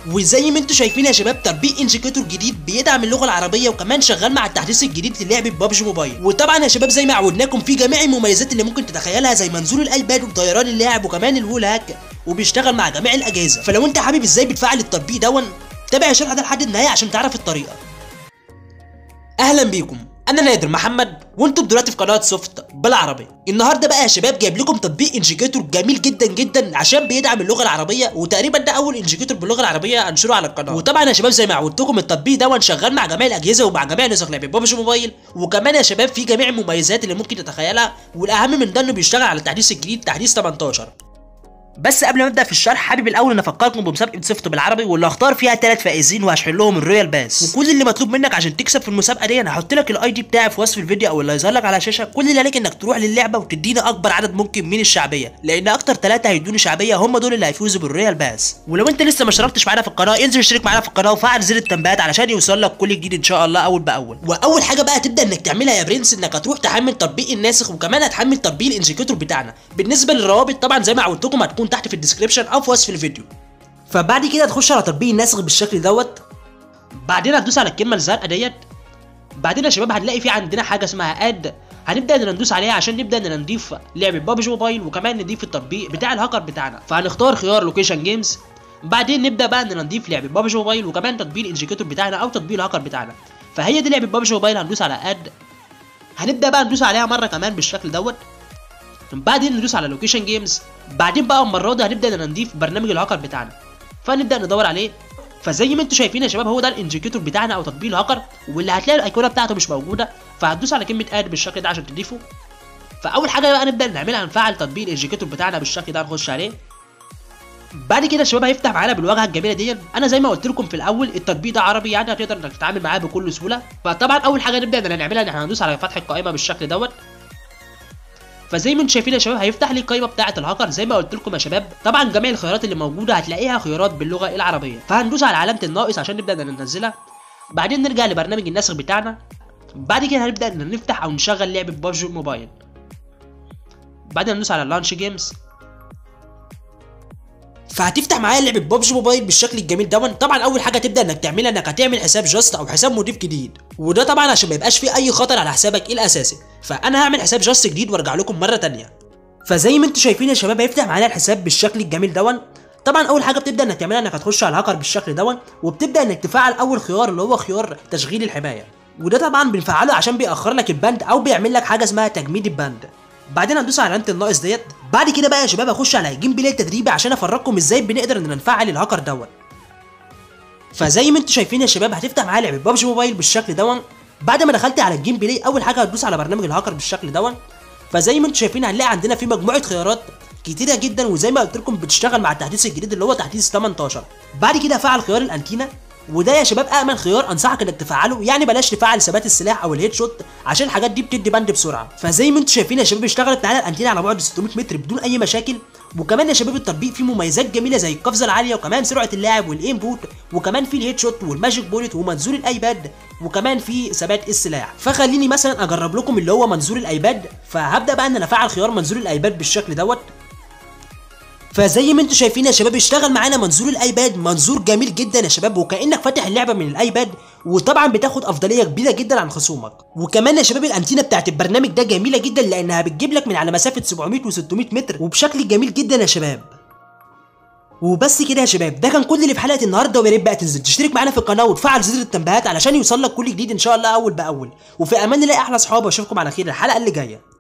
وزي ما انتم شايفين يا شباب تطبيق انجيكيتور جديد بيدعم اللغه العربيه وكمان شغال مع التحديث الجديد للعبه ببجي موبايل وطبعا يا شباب زي ما عودناكم في جميع المميزات اللي ممكن تتخيلها زي منظور الايباد وطيران اللاعب وكمان الوول هاك وبيشتغل مع جميع الاجهزه فلو انت حابب ازاي بتفعل التطبيق دون تابع الشرح ده لحد النهايه عشان تعرف الطريقه اهلا بيكم انا نادر محمد وانتم دلوقتي في قناه سوفت بالعربي النهارده بقى يا شباب جايب لكم تطبيق انجيكيتور جميل جدا جدا عشان بيدعم اللغه العربيه وتقريبا ده اول انجيكيتور باللغه العربيه انشره على القناه وطبعا يا شباب زي ما عودتكم التطبيق ده شغال مع جميع الاجهزه ومع جميع نسخ لعبه ببجي موبايل وكمان يا شباب في جميع المميزات اللي ممكن تتخيلها والاهم من ده انه بيشتغل على التحديث الجديد تحديث 18 بس قبل ما ابدا في الشرح حابب الاول ان افكركم بمسابقه سوفت بالعربي واللي هختار فيها ثلاث فائزين وهشحن لهم الرويال باس وكل اللي مطلوب منك عشان تكسب في المسابقه دي انا هحط لك الاي دي بتاعي في وصف الفيديو او اللي هيظهر لك على الشاشه كل اللي عليك انك تروح للعبه وتدينا اكبر عدد ممكن من الشعبيه لان اكتر ثلاثه هيدوني شعبيه هم دول اللي هيفوزوا بالرويال باس ولو انت لسه ما اشتركتش معانا في القناه انزل اشترك معانا في القناه وفعل زر التنبيهات علشان يوصل لك كل جديد ان شاء الله اول باول واول حاجه بقى تبدا انك تعملها يا برنس انك هتروح تحمل تطبيق الناسخ وكمان هتحمل تطبيق الانجيكيتور بتاعنا بالنسبه للروابط طبعا زي ما عودتكم هتكون تحت في الديسكربشن او في وصف الفيديو فبعد كده تخش على تطبيق الناسخ بالشكل دوت بعدين هتدوس على الكلمه الزرقاء ديت بعدين يا شباب هتلاقي في عندنا حاجه اسمها اد هنبدا ان ندوس عليها عشان نبدا ان نضيف لعبه بابجي موبايل وكمان نضيف التطبيق بتاع الهاكر بتاعنا فهنختار خيار لوكيشن جيمز بعدين نبدا بقى ان نضيف لعبه بابجي موبايل وكمان تطبيق الانجيكيتور بتاعنا او تطبيق الهاكر بتاعنا فهي دي لعبه بابجي موبايل هندوس على اد هنبدا بقى ندوس عليها مره كمان بالشكل دوت بعدين ندوس على لوكيشن جيمز بعدين بقى المره دي هنبدا ان نضيف برنامج الهاكر بتاعنا فنبدا ندور عليه فزي ما انتم شايفين يا شباب هو ده الانجيكيتور بتاعنا او تطبيق الهاكر واللي هتلاقي الايقونه بتاعته مش موجوده فهتدوس على كلمه اد بالشكل ده عشان تضيفه فاول حاجه بقى نبدا نعملها هنفعل تطبيق الانجيكيتور بتاعنا بالشكل ده نخش عليه بعد كده يا شباب هيفتح معانا بالواجهه الجميله دي انا زي ما قلت لكم في الاول التطبيق ده عربي يعني هتقدر انك تتعامل معاه بكل سهوله فطبعا اول حاجه نبدا ان نعملها ان احنا هندوس على فتح القائمه بالشكل دوت فزي ما انتم شايفين يا شباب هيفتح لي القائمه بتاعه الهاكر زي ما قلت لكم يا شباب طبعا جميع الخيارات اللي موجوده هتلاقيها خيارات باللغه العربيه فهندوس على علامه الناقص عشان نبدا ننزلها بعدين نرجع لبرنامج النسخ بتاعنا بعد كده هنبدا ان نفتح او نشغل لعبه ببجي موبايل بعدين ندوس على لانش جيمز فهتفتح معايا لعبه ببجي موبايل بالشكل الجميل ده طبعا اول حاجه تبدا انك تعملها انك هتعمل حساب جاست او حساب مضيف جديد وده طبعا عشان ما يبقاش فيه اي خطر على حسابك الاساسي فانا هعمل حساب جاست جديد وارجع لكم مره تانية فزي ما انتم شايفين يا شباب هيفتح معانا الحساب بالشكل الجميل دون طبعا اول حاجه بتبدا انك تعملها انك هتخش على الهاكر بالشكل دون وبتبدا انك تفعل اول خيار اللي هو خيار تشغيل الحمايه وده طبعا بنفعله عشان بيأخر لك البند او بيعمل لك حاجه اسمها تجميد البند بعدين هندوس على علامه الناقص ديت بعد كده بقى يا شباب اخش على جيم بلاي التدريبي عشان افرجكم ازاي بنقدر ان نفعل الهاكر دوت فزي ما انتم شايفين يا شباب هتفتح معايا لعبه ببجي موبايل بالشكل دون بعد ما دخلت على الجيم بلاي اول حاجه هتدوس على برنامج الهاكر بالشكل دون فزي ما انتم شايفين هنلاقي عندنا في مجموعه خيارات كتيره جدا وزي ما قلت لكم بتشتغل مع التحديث الجديد اللي هو تحديث 18 بعد كده فعل خيار الانتينا وده يا شباب امن خيار انصحك انك تفعله يعني بلاش تفعل ثبات السلاح او الهيد شوت عشان الحاجات دي بتدي بند بسرعه فزي ما انتم شايفين يا شباب اشتغلت معانا الانتينا على بعد 600 متر بدون اي مشاكل وكمان يا شباب التطبيق فيه مميزات جميله زي القفزه العاليه وكمان سرعه اللاعب والايم بوت وكمان فيه الهيد شوت والماجيك بوليت ومنظور الايباد وكمان فيه ثبات السلاح فخليني مثلا اجرب لكم اللي هو منظور الايباد فهبدا بقى ان انا افعل خيار منظور الايباد بالشكل دوت فزي ما انتم شايفين يا شباب اشتغل معانا منظور الايباد منظور جميل جدا يا شباب وكانك فاتح اللعبه من الايباد وطبعا بتاخد افضليه كبيره جدا عن خصومك وكمان يا شباب الانتينا بتاعت البرنامج ده جميله جدا لانها بتجيب لك من على مسافه 700 و600 متر وبشكل جميل جدا يا شباب وبس كده يا شباب ده كان كل اللي في حلقه النهارده ويا ريت بقى تنزل تشترك معانا في القناه وتفعل زر التنبيهات علشان يوصل لك كل جديد ان شاء الله اول باول وفي امان الله احلى اصحاب واشوفكم على خير الحلقه اللي جايه